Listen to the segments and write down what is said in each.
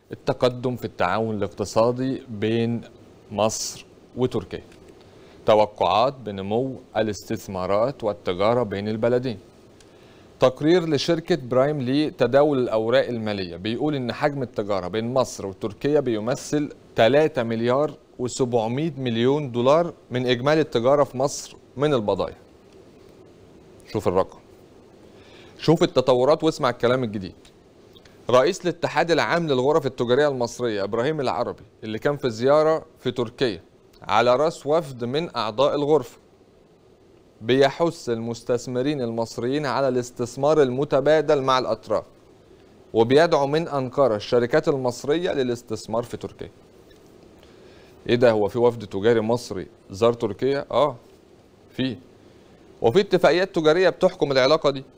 التقدم في التعاون الاقتصادي بين مصر وتركيا توقعات بنمو الاستثمارات والتجارة بين البلدين تقرير لشركة برايم لتداول الأوراق المالية بيقول إن حجم التجارة بين مصر وتركيا بيمثل 3 مليار و700 مليون دولار من إجمالي التجارة في مصر من البضائع شوف الرقم شوف التطورات واسمع الكلام الجديد رئيس الاتحاد العام للغرف التجارية المصرية إبراهيم العربي اللي كان في زيارة في تركيا على رأس وفد من أعضاء الغرفة بيحث المستثمرين المصريين على الاستثمار المتبادل مع الأطراف وبيدعو من أنقرة الشركات المصرية للاستثمار في تركيا ايه ده هو في وفد تجاري مصري زار تركيا اه في وفي اتفاقيات تجارية بتحكم العلاقة دي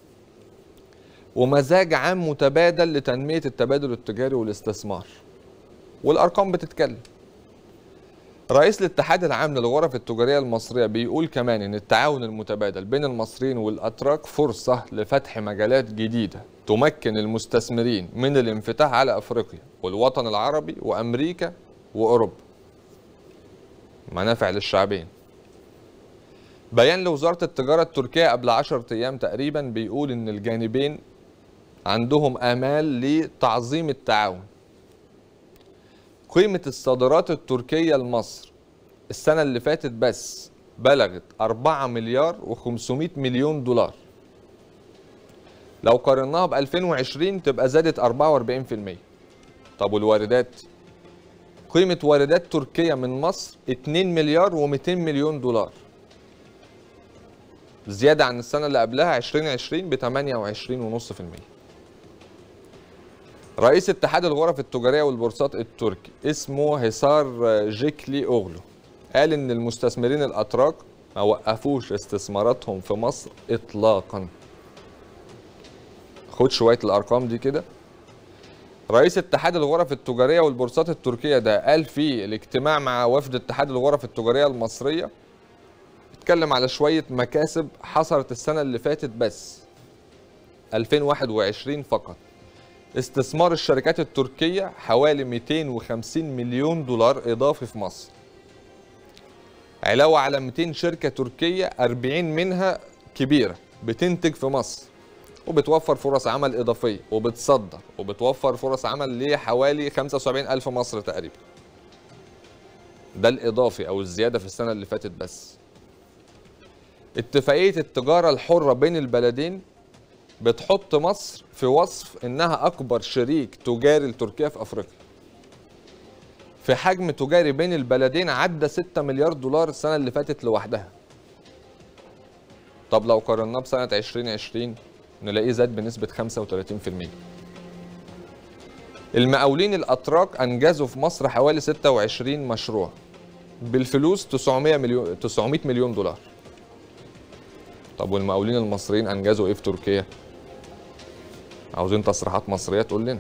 ومزاج عام متبادل لتنمية التبادل التجاري والاستثمار والأرقام بتتكلم رئيس الاتحاد العام للغرف التجارية المصرية بيقول كمان إن التعاون المتبادل بين المصريين والأتراك فرصة لفتح مجالات جديدة تمكن المستثمرين من الانفتاح على أفريقيا والوطن العربي وأمريكا وأوروبا منافع للشعبين بيان لوزارة التجارة التركية قبل عشرة أيام تقريبا بيقول إن الجانبين عندهم آمال لتعظيم التعاون قيمة الصادرات التركية لمصر السنة اللي فاتت بس بلغت 4 مليار و500 مليون دولار لو قارناها ب 2020 تبقى زادت 44% طب والواردات قيمة واردات تركيا من مصر 2 مليار و200 مليون دولار زيادة عن السنة اللي قبلها 2020 ب 28.5% رئيس اتحاد الغرف التجارية والبورصات التركي اسمه هيسار جيكلي أوغلو قال إن المستثمرين الأتراك ما وقفوش استثماراتهم في مصر إطلاقا خد شوية الأرقام دي كده رئيس اتحاد الغرف التجارية والبورصات التركية ده قال في الاجتماع مع وفد اتحاد الغرف التجارية المصرية اتكلم على شوية مكاسب حصلت السنة اللي فاتت بس 2021 فقط استثمار الشركات التركية حوالي 250 مليون دولار إضافي في مصر علاوة على 200 شركة تركية 40 منها كبيرة بتنتج في مصر وبتوفر فرص عمل إضافية وبتصدر وبتوفر فرص عمل لحوالي 75 ألف مصر تقريبا ده الإضافي أو الزيادة في السنة اللي فاتت بس اتفاقية التجارة الحرة بين البلدين بتحط مصر في وصف انها اكبر شريك تجاري لتركيا في افريقيا في حجم تجاري بين البلدين عدى 6 مليار دولار السنه اللي فاتت لوحدها طب لو قارناه بسنه 2020 نلاقيه زاد بنسبه 35% المقاولين الاتراك انجزوا في مصر حوالي 26 مشروع بالفلوس 900 مليون 900 مليون دولار طب والمقاولين المصريين انجزوا ايه في تركيا عاوزين تصريحات مصريه تقول لنا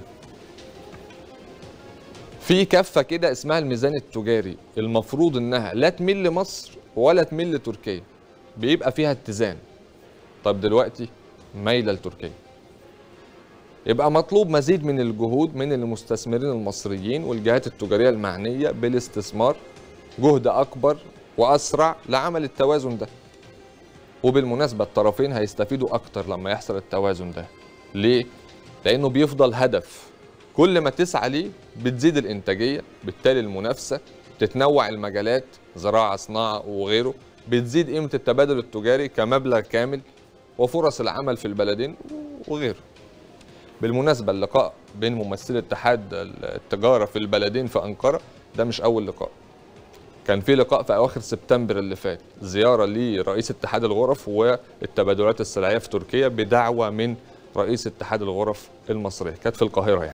في كفه كده اسمها الميزان التجاري المفروض انها لا تميل لمصر ولا تميل لتركيا بيبقى فيها اتزان طب دلوقتي مايله لتركيا يبقى مطلوب مزيد من الجهود من المستثمرين المصريين والجهات التجاريه المعنيه بالاستثمار جهد اكبر واسرع لعمل التوازن ده وبالمناسبه الطرفين هيستفيدوا اكتر لما يحصل التوازن ده ليه لانه بيفضل هدف كل ما تسعى ليه بتزيد الانتاجيه بالتالي المنافسه تتنوع المجالات زراعه صناعه وغيره بتزيد قيمه التبادل التجاري كمبلغ كامل وفرص العمل في البلدين وغيره بالمناسبه اللقاء بين ممثلي اتحاد التجاره في البلدين في انقره ده مش اول لقاء كان في لقاء في اواخر سبتمبر اللي فات زياره لرئيس اتحاد الغرف والتبادلات السلعيه في تركيا بدعوه من رئيس اتحاد الغرف المصريه كانت في القاهره يعني